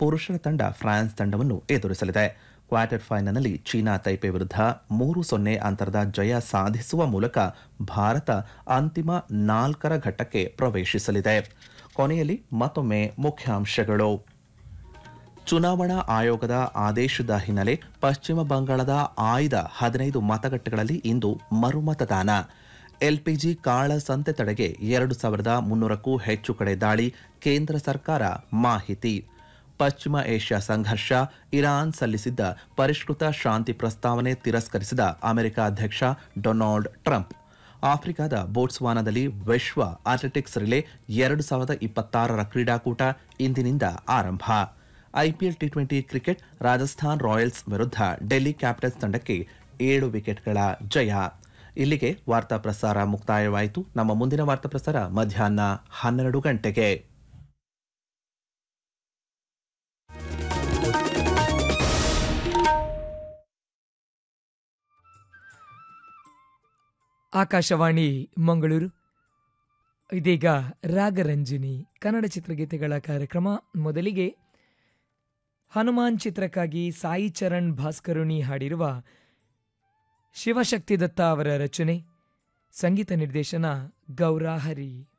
ಪುರುಷರ ತಂಡ ಫ್ರಾನ್ಸ್ ತಂಡವನ್ನು ಎದುರಿಸಲಿದೆ ಕ್ವಾರ್ಟರ್ ಫೈನಲ್ನಲ್ಲಿ ಚೀನಾ ತೈಪೆ ವಿರುದ್ಧ ಮೂರು ಸೊನ್ನೆ ಅಂತರದ ಜಯ ಸಾಧಿಸುವ ಮೂಲಕ ಭಾರತ ಅಂತಿಮ ನಾಲ್ಕರ ಘಟ್ಟಕ್ಕೆ ಪ್ರವೇಶಿಸಲಿದೆ ಕೊನೆಯಲ್ಲಿ ಮತ್ತೊಮ್ಮೆ ಮುಖ್ಯಾಂಶಗಳು ಚುನಾವಣಾ ಆಯೋಗದ ಆದೇಶದ ಹಿನ್ನೆಲೆ ಪಶ್ಚಿಮ ಬಂಗಾಳದ ಆಯ್ದ ಹದಿನೈದು ಮತಗಟ್ಟೆಗಳಲ್ಲಿ ಇಂದು ಮರುಮತದಾನ ಎಲ್ಪಿಜಿ ಕಾಳಸಂತೆ ತಡೆಗೆ ಎರಡು ಸಾವಿರದ ಮುನ್ನೂರಕ್ಕೂ ಹೆಚ್ಚು ಕಡೆ ದಾಳಿ ಕೇಂದ್ರ ಸರ್ಕಾರ ಮಾಹಿತಿ ಪಶ್ಚಿಮ ಏಷ್ಯಾ ಸಂಘರ್ಷ ಇರಾನ್ ಸಲ್ಲಿಸಿದ್ದ ಪರಿಷ್ಕೃತ ಶಾಂತಿ ಪ್ರಸ್ತಾವನೆ ತಿರಸ್ಕರಿಸಿದ ಅಮೆರಿಕ ಅಧ್ಯಕ್ಷ ಡೊನಾಲ್ಡ್ ಟ್ರಂಪ್ ಆಫ್ರಿಕಾದ ಬೋಟ್ಸ್ವಾನಾದಲ್ಲಿ ವಿಶ್ವ ಅಥ್ಲೆಟಿಕ್ಸ್ ರಿಲೇ ಎರಡು ಸಾವಿರದ ಇಪ್ಪತ್ತಾರರ ಕ್ರೀಡಾಕೂಟ ಇಂದಿನಿಂದ ಆರಂಭ IPL T twenty cricket Rajasthan Royals ವಿರುದ್ಧ ಡೆಲ್ಲಿ ಕ್ಯಾಪಿಟಲ್ಸ್ ತಂಡಕ್ಕೆ ಏಳು ವಿಕೆಟ್ಗಳ ಜಯ ಇಲ್ಲಿಗೆ ವಾರ್ತಾ ಪ್ರಸಾರ ಮುಕ್ತಾಯವಾಯಿತು ನಮ್ಮ ಮುಂದಿನ ವಾರ್ತಾ ಪ್ರಸಾರ ಮಧ್ಯಾಹ್ನ ಹನ್ನೆರಡು ಗಂಟೆಗೆ ಆಕಾಶವಾಣಿ ಮಂಗಳೂರು ಇದೀಗ ರಾಗರಂಜಿನಿ ಕನ್ನಡ ಚಿತ್ರಗೀತೆಗಳ ಕಾರ್ಯಕ್ರಮ ಮೊದಲಿಗೆ ಹನುಮಾನ್ ಚಿತ್ರಕ್ಕಾಗಿ ಸಾಯಿ ಚರಣ್ ಭಾಸ್ಕರುಣಿ ಹಾಡಿರುವ ಶಿವಶಕ್ತಿ ದತ್ತ ಅವರ ರಚನೆ ಸಂಗೀತ ನಿರ್ದೇಶನ ಗೌರಾ ಹರಿ